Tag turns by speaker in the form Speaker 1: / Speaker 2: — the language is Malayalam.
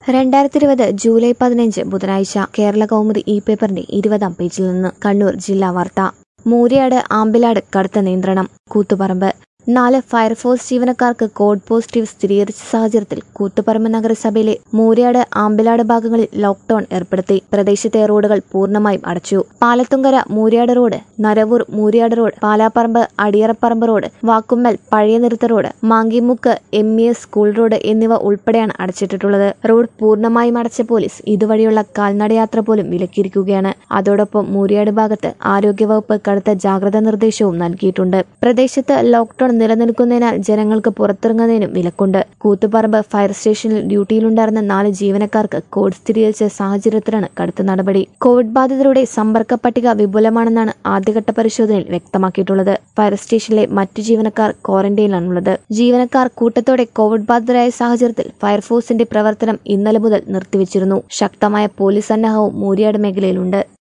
Speaker 1: രണ്ടായിരത്തി ഇരുപത് ജൂലൈ പതിനഞ്ച് ബുധനാഴ്ച കേരള കൗമുദി ഇ പേപ്പറിന്റെ ഇരുപതാം പേജിൽ നിന്ന് കണ്ണൂർ ജില്ലാ വാർത്ത മൂരിയാട് ആമ്പിലാട് കടുത്ത നിയന്ത്രണം കൂത്തുപറമ്പ് നാല് ഫയർഫോഴ്സ് ജീവനക്കാർക്ക് കോഡ് പോസിറ്റീവ് സ്ഥിരീകരിച്ച സാഹചര്യത്തിൽ കൂത്തുപറമ്പ് നഗരസഭയിലെ മൂരിയാട് ആമ്പിലാട് ഭാഗങ്ങളിൽ ലോക്ഡൌൺ ഏർപ്പെടുത്തി പ്രദേശത്തെ റോഡുകൾ പൂർണ്ണമായും അടച്ചു Palathunkara Mooriyad road Naravoor Mooriyad road Palapparamba Adiyaraparamba road Vakkummal പഴയ നിറുത്ത road Mankimukku M E S school road എന്നിവ ഉൾപ്പെടെയാണ് അടച്ചിട്ടിട്ടുള്ളത് റോഡ് പൂർണ്ണമായും അടച്ച പോലീസ് ഇതുവഴിയുള്ള കാൽനടയാത്ര പോലും വിലക്കിയിരിക്കുകയാണ് അതോടൊപ്പം മൂരിയാട് ഭാഗത്ത് ആരോഗ്യവകുപ്പ് കടുത്ത ജാഗ്രതാ നിർദ്ദേശവും നൽകിയിട്ടുണ്ട് പ്രദേശത്ത് ലോക്ഡൌൺ നിലനിൽക്കുന്നതിനാൽ ജനങ്ങൾക്ക് പുറത്തിറങ്ങുന്നതിനും വിലക്കുണ്ട് കൂത്തുപറമ്പ് ഫയർ സ്റ്റേഷനിൽ ഡ്യൂട്ടിയിലുണ്ടായിരുന്ന നാല് ജീവനക്കാർക്ക് കോവിഡ് സ്ഥിരീകരിച്ച സാഹചര്യത്തിലാണ് കടുത്ത നടപടി കോവിഡ് ബാധിതരുടെ സമ്പർക്ക പട്ടിക വിപുലമാണെന്നാണ് ആദ്യഘട്ട പരിശോധനയിൽ വ്യക്തമാക്കിയിട്ടുള്ളത് ഫയർ സ്റ്റേഷനിലെ മറ്റു ജീവനക്കാർ ക്വാറന്റൈനിലാണുള്ളത് ജീവനക്കാർ കൂട്ടത്തോടെ കോവിഡ് ബാധിതരായ സാഹചര്യത്തിൽ ഫയർഫോഴ്സിന്റെ പ്രവർത്തനം ഇന്നലെ മുതൽ നിർത്തിവച്ചിരുന്നു ശക്തമായ പോലീസ് സന്നാഹവും മൂരിയാട് മേഖലയിലുണ്ട്